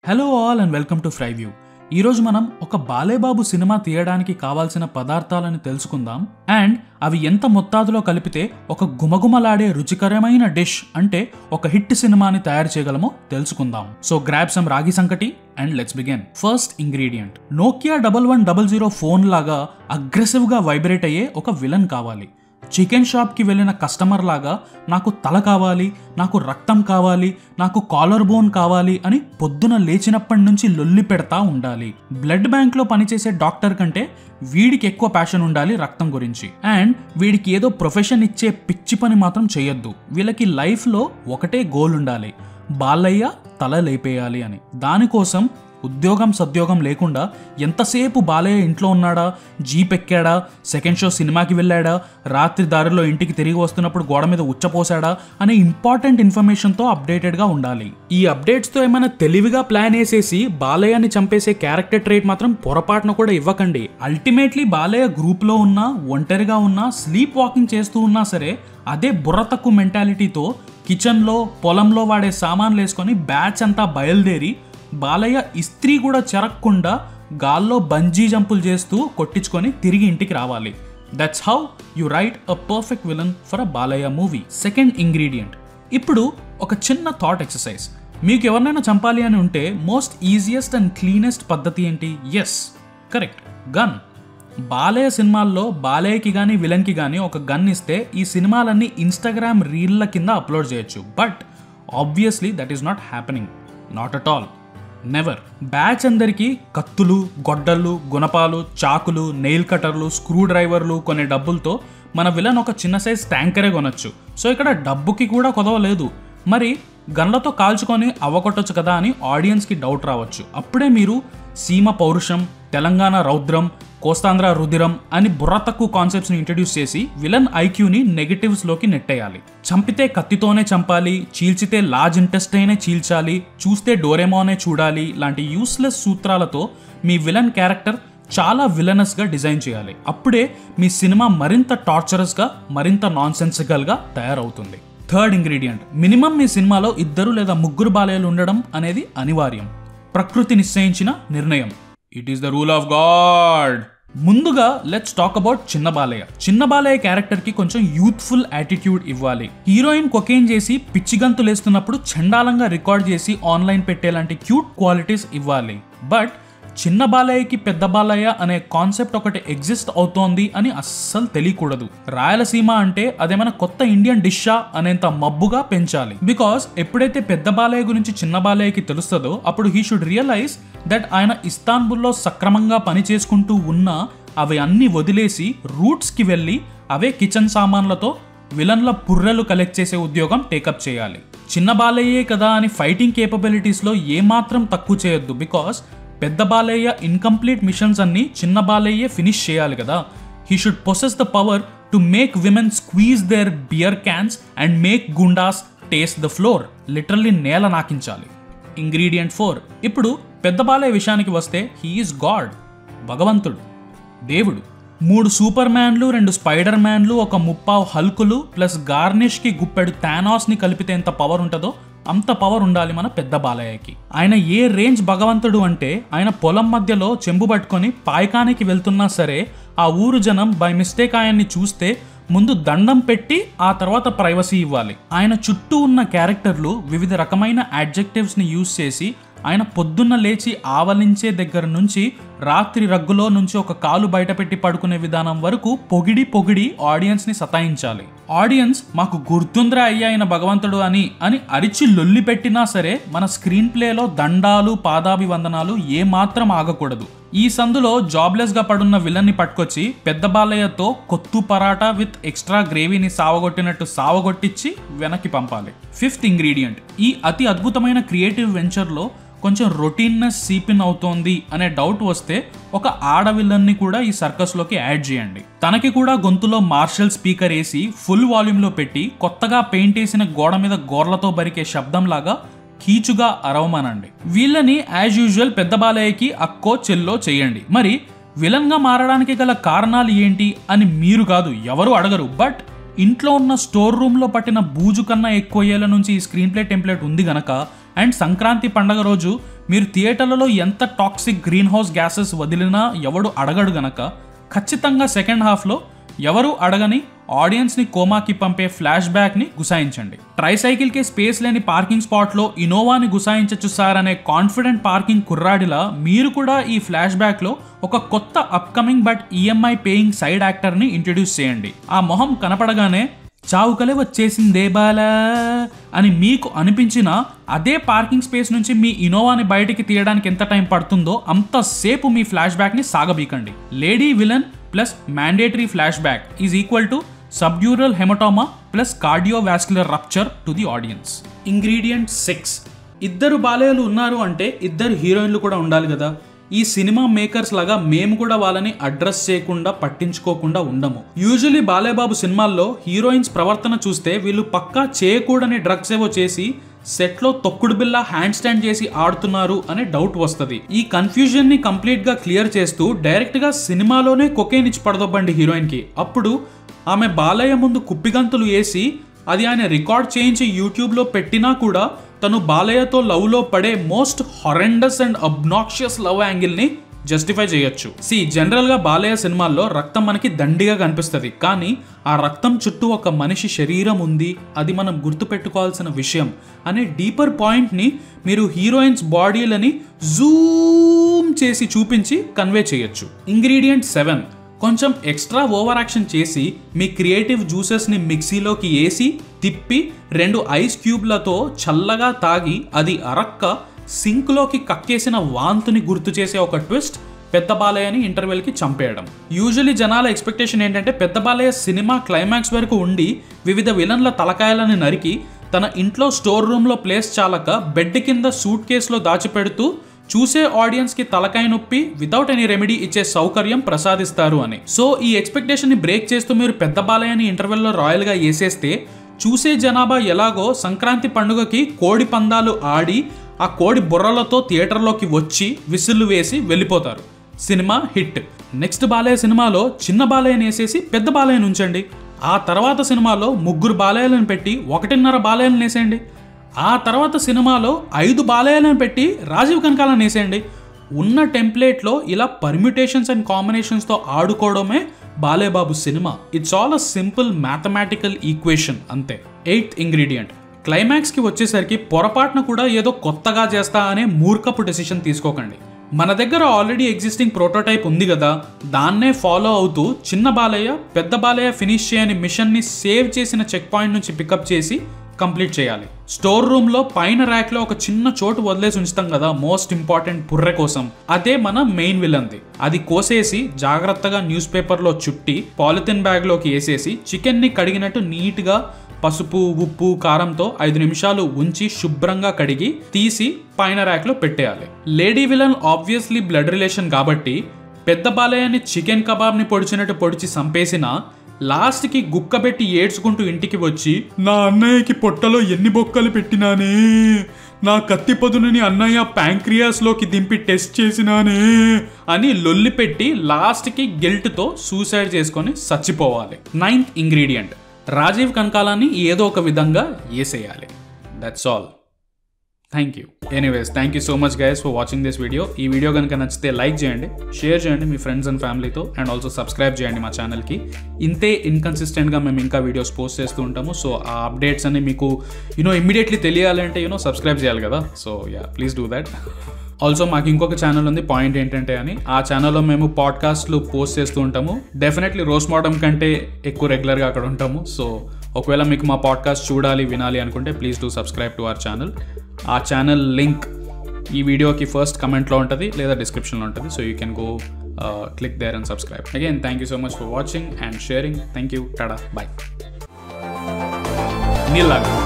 hello all and welcome to fry view ఈరోజు మనం ఒక బాలేబాబు సినిమా తీయడానికి కావాల్సిన పదార్థాలను తెలుసుకుందాం అండ్ అవి ఎంత మొత్తాదులో కలిపితే ఒక గుమగుమలాడే రుచికరమైన డిష్ అంటే ఒక హిట్ సినిమాని తయారు చేయగలమో తెలుసుకుందాం so grab some ragi sankati and let's begin first ingredient Nokia double one double zero phone లాగా అగ్రెసివ్గా వైబ్రేట్ అయ్యే ఒక విలన్ కావాలి చికెన్ షాప్కి వెళ్ళిన కస్టమర్ లాగా నాకు తల కావాలి నాకు రక్తం కావాలి నాకు కాలర్ బోన్ కావాలి అని పొద్దున లేచినప్పటి నుంచి లొల్లి పెడతా ఉండాలి బ్లడ్ బ్యాంక్లో పనిచేసే డాక్టర్ కంటే వీడికి ఎక్కువ ప్యాషన్ ఉండాలి రక్తం గురించి అండ్ వీడికి ఏదో ప్రొఫెషన్ ఇచ్చే పిచ్చి పని మాత్రం చేయొద్దు వీళ్ళకి లైఫ్లో ఒకటే గోల్ ఉండాలి బాలయ్య తల లేపేయాలి అని దానికోసం ఉద్యోగం సద్యోగం లేకుండా ఎంతసేపు బాలయ్య ఇంట్లో ఉన్నాడా జీప్ ఎక్కాడా సెకండ్ షో సినిమాకి వెళ్ళాడా రాత్రి దారిలో ఇంటికి తిరిగి వస్తున్నప్పుడు గోడ మీద ఉచ్చపోసాడా అనే ఇంపార్టెంట్ ఇన్ఫర్మేషన్తో అప్డేటెడ్గా ఉండాలి ఈ అప్డేట్స్తో ఏమైనా తెలివిగా ప్లాన్ వేసేసి బాలయ్యని చంపేసే క్యారెక్టర్ ట్రేట్ మాత్రం పొరపాటున కూడా ఇవ్వకండి అల్టిమేట్లీ బాలయ్య గ్రూప్లో ఉన్నా ఒంటరిగా ఉన్నా స్లీప్ వాకింగ్ చేస్తూ ఉన్నా సరే అదే బుర్ర తక్కువ మెంటాలిటీతో కిచెన్లో పొలంలో వాడే సామాన్లు వేసుకొని బ్యాచ్ అంతా బయలుదేరి బాలయ్య ఇస్త్రీ కూడా చెరక్కుండా గాల్లో బంజీ జంపులు చేస్తూ కొట్టించుకొని తిరిగి ఇంటికి రావాలి that's how you write a perfect villain for a Balayya movie second ingredient ఇప్పుడు ఒక చిన్న థాట్ ఎక్సర్సైజ్ మీకు ఎవరినైనా చంపాలి అని ఉంటే మోస్ట్ ఈజియెస్ట్ అండ్ క్లీనెస్ట్ పద్ధతి ఏంటి ఎస్ కరెక్ట్ గన్ బాలయ్య సినిమాల్లో బాలయ్యకి కానీ విలన్కి కానీ ఒక గన్ ఇస్తే ఈ సినిమాలన్నీ ఇన్స్టాగ్రామ్ రీల్ల కింద అప్లోడ్ చేయొచ్చు but obviously that is not happening not at all never batch అందరికీ కత్తులు గొడ్డళ్ళు గుణపాలు చాకులు నెయిల్ కటర్లు స్క్రూ డ్రైవర్లు కొనే డబ్బులతో మన విలన్ ఒక చిన్న సైజ్ ట్యాంకరే కొనొచ్చు సో ఇక్కడ డబ్బుకి కూడా కొదవలేదు మరి గన్లతో కాల్చుకొని అవ్వకొట్టొచ్చు కదా అని ఆడియన్స్కి డౌట్ రావచ్చు అప్పుడే మీరు సీమ పౌరుషం తెలంగాణ రౌద్రం కోస్తాంధ్ర రుధిరం అని బుర్ర తక్కువ కాన్సెప్ట్స్ని ఇంట్రడ్యూస్ చేసి విలన్ ఐక్యూని నెగటివ్స్లోకి నెట్టేయాలి చంపితే కత్తితోనే చంపాలి చీల్చితే లార్జ్ ఇంటెస్ట్ అయినే చీల్చాలి చూస్తే డోరేమోనే చూడాలి లాంటి యూస్లెస్ సూత్రాలతో మీ విలన్ క్యారెక్టర్ చాలా విలనస్గా డిజైన్ చేయాలి అప్పుడే మీ సినిమా మరింత టార్చరస్గా మరింత నాన్ సెన్సికల్గా తయారవుతుంది థర్డ్ ఇంగ్రీడియంట్ మినిమం మీ సినిమాలో ఇద్దరు లేదా ముగ్గురు బాలయ్యలు ఉండడం అనేది అనివార్యం ప్రకృతి నిశ్చయించిన నిర్ణయం it is the rule of God ముందుగా లెట్స్ టాక్ అబౌట్ చిన్న బాలయ్య చిన్న బాలయ్య క్యారెక్టర్ కి కొంచెం యూత్ఫుల్ యాటిట్యూడ్ ఇవ్వాలి హీరోయిన్ కొకేన్ చేసి పిచ్చి గంతులేస్తున్నప్పుడు చండాలంగా రికార్డ్ చేసి ఆన్లైన్ పెట్టేలాంటి క్యూట్ క్వాలిటీస్ ఇవ్వాలి బట్ చిన్న బాలయ్యకి పెద్ద బాలయ్య అనే కాన్సెప్ట్ ఒకటి ఎగ్జిస్ట్ అవుతోంది అని అస్సలు తెలియకూడదు రాయలసీమ అంటే అదేమైనా కొత్త ఇండియన్ డిషా అనేంత మబ్బుగా పెంచాలి బికాస్ ఎప్పుడైతే పెద్ద బాలయ్య గురించి చిన్న బాలయ్యకి తెలుస్తుందో అప్పుడు హీ షుడ్ రియలైజ్ దట్ ఆయన ఇస్తాన్బుల్లో సక్రమంగా పని చేసుకుంటూ ఉన్నా అవి అన్ని వదిలేసి రూట్స్కి వెళ్ళి అవే కిచెన్ సామాన్లతో విలన్ల పుర్రెలు కలెక్ట్ చేసే ఉద్యోగం టేకప్ చేయాలి చిన్న బాలయ్యే కదా అని ఫైటింగ్ కేపబిలిటీస్లో ఏమాత్రం తక్కువ చేయొద్దు బికాస్ పెద్ద బాలయ్య ఇన్కంప్లీట్ మిషన్స్ అన్ని చిన్న బాలయ్యే ఫినిష్ చేయాలి కదా he should possess the power to make women squeeze their beer cans and make goondas taste the floor literally నేల నాకించాలి ఇంగ్రీడియంట్ ఫోర్ ఇప్పుడు పెద్ద బాలయ్య విషయానికి వస్తే హీఈస్ గాడ్ భగవంతుడు దేవుడు మూడు సూపర్ మ్యాన్లు రెండు స్పైడర్ మ్యాన్లు ఒక ముప్పావు హల్కులు ప్లస్ గార్నిష్కి గుప్పెడు థానాస్ని కలిపితే ఎంత పవర్ ఉంటుందో అంత పవర్ ఉండాలి మన పెద్ద బాలయ్యకి ఆయన ఏ రేంజ్ భగవంతుడు అంటే ఆయన పొలం మధ్యలో చెంబు పట్టుకొని పాయకానికి వెళ్తున్నా సరే ఆ ఊరు జనం బై మిస్టేక్ ఆయన్ని చూస్తే ముందు దండం పెట్టి ఆ తర్వాత ప్రైవసీ ఇవ్వాలి ఆయన చుట్టూ ఉన్న క్యారెక్టర్లు వివిధ రకమైన అడ్జెక్టివ్స్ని యూజ్ చేసి ఆయన పొద్దున్న లేచి ఆవలించే దగ్గర నుంచి రాత్రి రగ్గులో నుంచి ఒక కాలు బయటపెట్టి పడుకునే విధానం వరకు పొగిడి పొగిడి ఆడియన్స్ ని సతాయించాలి ఆడియన్స్ మాకు గుర్తుంద్రా అయ్యా ఆయన భగవంతుడు అని అని అరిచి లొల్లి పెట్టినా సరే మన స్క్రీన్ ప్లేలో దండాలు పాదాభివందనాలు ఏమాత్రం ఆగకూడదు ఈ సందులో జాబ్లెస్ గా పడున్న విలన్ ని పట్టుకొచ్చి పెద్ద బాలయ్యతో కొత్తు పరాటా విత్ ఎక్స్ట్రా గ్రేవీని సావగొట్టినట్టు సావగొట్టించి వెనక్కి పంపాలి ఫిఫ్త్ ఇంగ్రీడియంట్ ఈ అతి అద్భుతమైన క్రియేటివ్ వెంచర్లో కొంచెం రొటీన్నెస్ సీపిన్ అవుతోంది అనే డౌట్ వస్తే ఒక ఆడ విలన్ని కూడా ఈ సర్కస్లోకి యాడ్ చేయండి తనకి కూడా గొంతులో మార్షల్ స్పీకర్ వేసి ఫుల్ వాల్యూమ్లో పెట్టి కొత్తగా పెయింట్ వేసిన గోడ మీద గోర్లతో బరికే శబ్దంలాగా కీచుగా అరవమనండి వీళ్ళని యాజ్ యూజువల్ పెద్ద బాలయ్యకి అక్కో చెల్లో చేయండి మరి విలన్గా మారడానికి గల కారణాలు ఏంటి అని మీరు కాదు ఎవరు అడగరు బట్ ఇంట్లో ఉన్న స్టోర్ రూమ్లో పట్టిన బూజు కన్నా ఎక్కువ ఏళ్ళ నుంచి ఈ స్క్రీన్ ప్లే టెంప్లెట్ ఉంది గనక అండ్ సంక్రాంతి పండగ రోజు మీరు థియేటర్లలో ఎంత టాక్సిక్ గ్రీన్ హౌస్ గ్యాసెస్ వదిలినా ఎవడు అడగడు గనక ఖచ్చితంగా సెకండ్ హాఫ్లో ఎవరు అడగని ఆడియన్స్ని కోమాకి పంపే ఫ్లాష్ బ్యాక్ని గుసాయించండి ట్రైసైకిల్కి స్పేస్ లేని పార్కింగ్ స్పాట్లో ఇనోవాని గుసాయించచ్చు సార్ అనే కాన్ఫిడెంట్ పార్కింగ్ కుర్రాడిలా మీరు కూడా ఈ ఫ్లాష్ బ్యాక్లో ఒక కొత్త upcoming but EMI paying side యాక్టర్ని ఇంట్రడ్యూస్ చేయండి ఆ మొహం కనపడగానే చావుకలే వచ్చేసిందే బాలా అని మీకు అనిపించిన అదే పార్కింగ్ స్పేస్ నుంచి మీ ఇనోవాని బయటికి తీయడానికి ఎంత టైం పడుతుందో అంతసేపు మీ ఫ్లాష్ బ్యాక్ని సాగబీకండి lady villain plus mandatory flashback is equal to subdural haematoma plus cardiovascular rupture to the audience ingredient six ఇద్దరు బాలయ్యలు ఉన్నారు అంటే ఇద్దరు హీరోయిన్లు కూడా ఉండాలి కదా ఈ సినిమా మేకర్స్ లాగా మేము కూడా వాళ్ళని అడ్రస్ చేయకుండా పట్టించుకోకుండా ఉండము యూజువలీ బాలయ్యబాబు సినిమాల్లో హీరోయిన్స్ ప్రవర్తన చూస్తే వీళ్ళు పక్కా చేయకూడని డ్రగ్స్ ఏవో చేసి సెట్ లో తొక్కుడు బిల్ల హ్యాండ్ స్టాండ్ చేసి ఆడుతున్నారు అనే డౌట్ వస్తుంది ఈ కన్ఫ్యూజన్ ని కంప్లీట్ గా క్లియర్ చేస్తూ డైరెక్ట్ గా సినిమాలోనే కొకేన్ ఇచ్చి పడదొబ్బండి హీరోయిన్ కి అప్పుడు ఆమె బాలయ్య ముందు కుప్పిగంతులు వేసి అది ఆయన రికార్డ్ చేయించి యూట్యూబ్లో పెట్టినా కూడా తను బాలయ్యతో లవ్లో పడే most horrendous and obnoxious love యాంగిల్ని జస్టిఫై చేయొచ్చు సి జనరల్గా బాలయ్య సినిమాల్లో రక్తం మనకి దండిగా కనిపిస్తుంది కానీ ఆ రక్తం చుట్టూ ఒక మనిషి శరీరం ఉంది అది మనం గుర్తుపెట్టుకోవాల్సిన విషయం అనే డీపర్ పాయింట్ని మీరు హీరోయిన్స్ బాడీలని జూమ్ చేసి చూపించి కన్వే చేయొచ్చు ఇంగ్రీడియంట్ సెవెన్ కొంచెం ఎక్స్ట్రా ఓవర్ యాక్షన్ చేసి మీ క్రియేటివ్ జ్యూసెస్ని మిక్సీలోకి వేసి తిప్పి రెండు ఐస్ క్యూబ్లతో చల్లగా తాగి అది అరక్క సింక్లోకి కక్కేసిన వాంతుని గుర్తు చేసే ఒక ట్విస్ట్ పెద్ద బాలయ్యని ఇంటర్వెల్కి చంపేయడం యూజువలీ జనాల ఎక్స్పెక్టేషన్ ఏంటంటే పెద్ద బాలయ్య సినిమా క్లైమాక్స్ వరకు ఉండి వివిధ విలన్ల తలకాయలను నరికి తన ఇంట్లో స్టోర్ రూమ్లో ప్లేస్ చాలక బెడ్ కింద సూట్ కేసులో దాచిపెడుతూ చూసే ఆడియన్స్ కి తలకాయ నొప్పి వితౌట్ ఎనీ రెమెడీ ఇచ్చే సౌకర్యం ప్రసాదిస్తారు అని సో ఈ ఎక్స్పెక్టేషన్ ని బ్రేక్ చేస్తూ మీరు పెద్ద బాలయ్యని ఇంటర్వెల్లో రాయల్ గా వేసేస్తే చూసే జనాభా ఎలాగో సంక్రాంతి పండుగకి కోడి పందాలు ఆడి ఆ కోడి బుర్రలతో థియేటర్లోకి వచ్చి విసిల్లు వేసి వెళ్ళిపోతారు సినిమా హిట్ నెక్స్ట్ బాలయ్య సినిమాలో చిన్న బాలయ్యని వేసేసి పెద్ద బాలయ్యని ఉంచండి ఆ తర్వాత సినిమాలో ముగ్గురు బాలయ్యలను పెట్టి ఒకటిన్నర బాలయ్యలను వేసేయండి ఆ తర్వాత సినిమాలో ఐదు బాలయ్యలను పెట్టి రాజీవ్ కనకాలను వేసేయండి ఉన్న టెంప్లెట్లో ఇలా పర్మ్యుటేషన్స్ అండ్ కాంబినేషన్స్తో ఆడుకోవడమే బాలేబాబు సినిమా it's all a simple mathematical equation అంతే ఎయిత్ ఇంగ్రీడియంట్ క్లైమాక్స్కి వచ్చేసరికి పొరపాటున కూడా ఏదో కొత్తగా చేస్తా అనే మూర్ఖపు డెసిషన్ తీసుకోకండి మన దగ్గర ఆల్రెడీ ఎగ్జిస్టింగ్ ప్రోటోటైప్ ఉంది కదా దాన్నే ఫాలో అవుతూ చిన్న బాలయ్య పెద్ద బాలయ్య ఫినిష్ చేయని మిషన్ని సేవ్ చేసిన చెక్ పాయింట్ నుంచి పికప్ చేసి కంప్లీట్ చేయాలి స్టోర్ రూమ్ లో పైన ర్యాక్ లో ఒక చిన్న చోటు వదిలేసి ఉంచుతాం కదా మోస్ట్ ఇంపార్టెంట్ పుర్రె కోసం అదే మన మెయిన్ విలన్ది అది కోసేసి జాగ్రత్తగా న్యూస్ పేపర్ లో చుట్టి పాలిథిన్ బ్యాగ్ లోకి వేసేసి చికెన్ ని కడిగినట్టు నీట్ గా పసుపు ఉప్పు కారంతో ఐదు నిమిషాలు ఉంచి శుభ్రంగా కడిగి తీసి పైన ర్యాక్ లో పెట్టేయాలి lady villain obviously blood relation కాబట్టి పెద్ద బాలయ్యని చికెన్ కబాబ్ని పొడిచినట్టు పొడిచి సంపేసిన లాస్ట్కి గుక్కబెట్టి ఏడ్చుకుంటూ ఇంటికి వచ్చి నా అన్నయ్యకి పొట్టలో ఎన్ని బొక్కలు పెట్టినానే నా కత్తి పొదునుని అన్నయ్య ప్యాంక్రియాస్లోకి దింపి టెస్ట్ చేసినానే అని లొల్లి పెట్టి లాస్ట్కి గిల్ట్తో సూసైడ్ చేసుకొని చచ్చిపోవాలి నైన్త్ ఇంగ్రీడియంట్ రాజీవ్ కనకాలాన్ని ఏదో ఒక విధంగా వేసేయాలి that's all thank you anyways thank you so much guys for watching this video ఈ వీడియో కనుక నచ్చితే లైక్ చేయండి షేర్ చేయండి మీ ఫ్రెండ్స్ అండ్ ఫ్యామిలీతో అండ్ ఆల్సో సబ్స్క్రైబ్ చేయండి మా ఛానల్కి ఇంతే ఇన్కన్సిస్టెంట్గా మేము ఇంకా వీడియోస్ పోస్ట్ చేస్తూ ఉంటాము సో ఆ అప్డేట్స్ అన్ని మీకు యూనో ఇమ్మీడియట్లీ తెలియాలంటే యూనో సబ్స్క్రైబ్ చేయాలి కదా so yeah please do that also మాకు ఇంకొక ఛానల్ ఉంది పాయింట్ ఏంటంటే అని ఆ ఛానల్లో మేము పాడ్కాస్ట్లు పోస్ట్ చేస్తూ ఉంటాము డెఫినెట్లీ రోస్ట్ మోడమ్ కంటే ఎక్కువ రెగ్యులర్గా అక్కడ ఉంటాము సో ఒకవేళ మీకు మా పాడ్కాస్ట్ చూడాలి వినాలి అనుకుంటే please do subscribe to our channel ఆ ఛానల్ లింక్ ఈ వీడియోకి ఫస్ట్ కమెంట్లో ఉంటుంది లేదా డిస్క్రిప్షన్లో ఉంటుంది so you can go click there and subscribe again thank you so much for watching and sharing thank you tata bye నీలాగా